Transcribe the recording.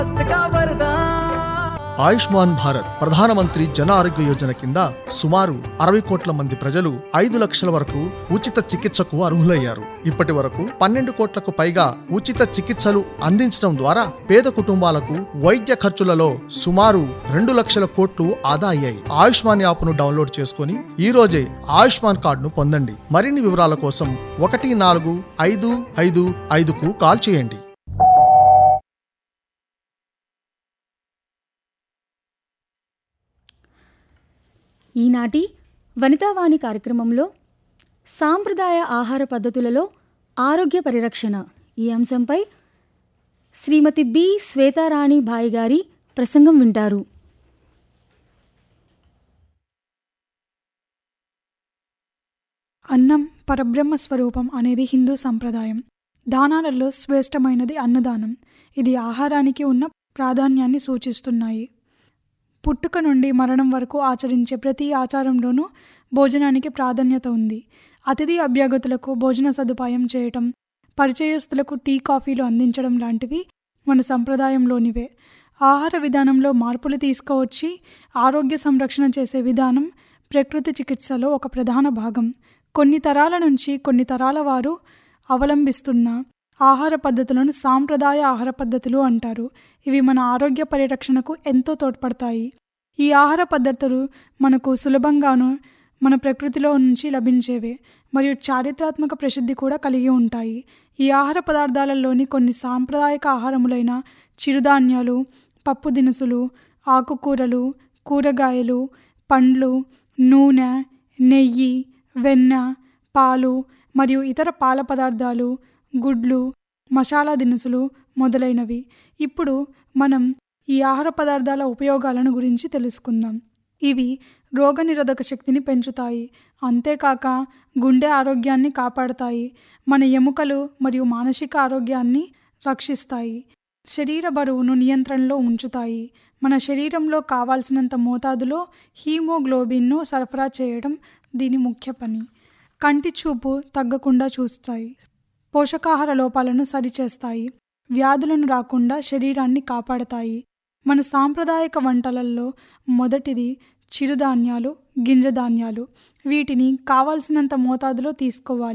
ఆయుష్మాన్ భారత్ ప్రధానమంత్రి జన ఆరోగ్య యోజన కింద సుమారు అరవై కోట్ల మంది ప్రజలు ఐదు లక్షల వరకు ఉచిత చికిత్సకు అర్హులయ్యారు ఇప్పటి వరకు పన్నెండు కోట్లకు పైగా ఉచిత చికిత్సలు అందించడం ద్వారా పేద కుటుంబాలకు వైద్య ఖర్చులలో సుమారు రెండు లక్షల కోట్లు ఆదా అయ్యాయి ఆయుష్మాన్ యాప్ను డౌన్లోడ్ చేసుకుని ఈ రోజే ఆయుష్మాన్ కార్డును పొందండి మరిన్ని వివరాల కోసం ఒకటి నాలుగు ఐదు ఐదు ఐదుకు కాల్ చేయండి ఈనాటి వనితావాణి కార్యక్రమంలో సాంప్రదాయ ఆహార పద్ధతులలో ఆరోగ్య పరిరక్షణ ఈ అంశంపై శ్రీమతి బి శ్వేతారాణి భాయ్ గారి ప్రసంగం వింటారు అన్నం పరబ్రహ్మ స్వరూపం అనేది హిందూ సంప్రదాయం దానాలలో శ్రేష్టమైనది అన్నదానం ఇది ఆహారానికి ఉన్న ప్రాధాన్యాన్ని సూచిస్తున్నాయి పుట్టుక నుండి మరణం వరకు ఆచరించే ప్రతి ఆచారంలోనూ భోజనానికి ప్రాధాన్యత ఉంది అతిథి అభ్యాగతులకు భోజన సదుపాయం చేయటం పరిచయస్తులకు టీ కాఫీలు అందించడం లాంటివి మన సంప్రదాయంలోనివే ఆహార విధానంలో మార్పులు తీసుకువచ్చి ఆరోగ్య సంరక్షణ చేసే విధానం ప్రకృతి చికిత్సలో ఒక ప్రధాన భాగం కొన్ని తరాల నుంచి కొన్ని తరాల వారు అవలంబిస్తున్న ఆహార పద్ధతులను సాంప్రదాయ ఆహార పద్ధతులు అంటారు ఇవి మన ఆరోగ్య పరిరక్షణకు ఎంతో తోడ్పడతాయి ఈ ఆహార పద్ధతులు మనకు సులభంగాను మన ప్రకృతిలో నుంచి లభించేవే మరియు చారిత్రాత్మక ప్రసిద్ధి కూడా కలిగి ఉంటాయి ఈ ఆహార పదార్థాలలోని కొన్ని సాంప్రదాయక ఆహారములైన చిరుధాన్యాలు పప్పు దినుసులు ఆకుకూరలు కూరగాయలు పండ్లు నూనె నెయ్యి వెన్న పాలు మరియు ఇతర పాల పదార్థాలు గుడ్లు మసాలా దినుసులు మొదలైనవి ఇప్పుడు మనం ఈ ఆహార పదార్థాల ఉపయోగాలను గురించి తెలుసుకుందాం ఇవి రోగనిరోధక శక్తిని పెంచుతాయి అంతేకాక గుండె ఆరోగ్యాన్ని కాపాడుతాయి మన ఎముకలు మరియు మానసిక ఆరోగ్యాన్ని రక్షిస్తాయి శరీర బరువును నియంత్రణలో ఉంచుతాయి మన శరీరంలో కావాల్సినంత మోతాదులో హీమోగ్లోబిన్ను సరఫరా చేయడం దీని ముఖ్య పని కంటి చూపు తగ్గకుండా చూస్తాయి పోషకాహార లోపాలను సరిచేస్తాయి వ్యాధులను రాకుండా శరీరాన్ని కాపాడతాయి మన సాంప్రదాయక వంటలలో మొదటిది చిరుధాన్యాలు గింజధాన్యాలు వీటిని కావాల్సినంత మోతాదులో తీసుకోవాలి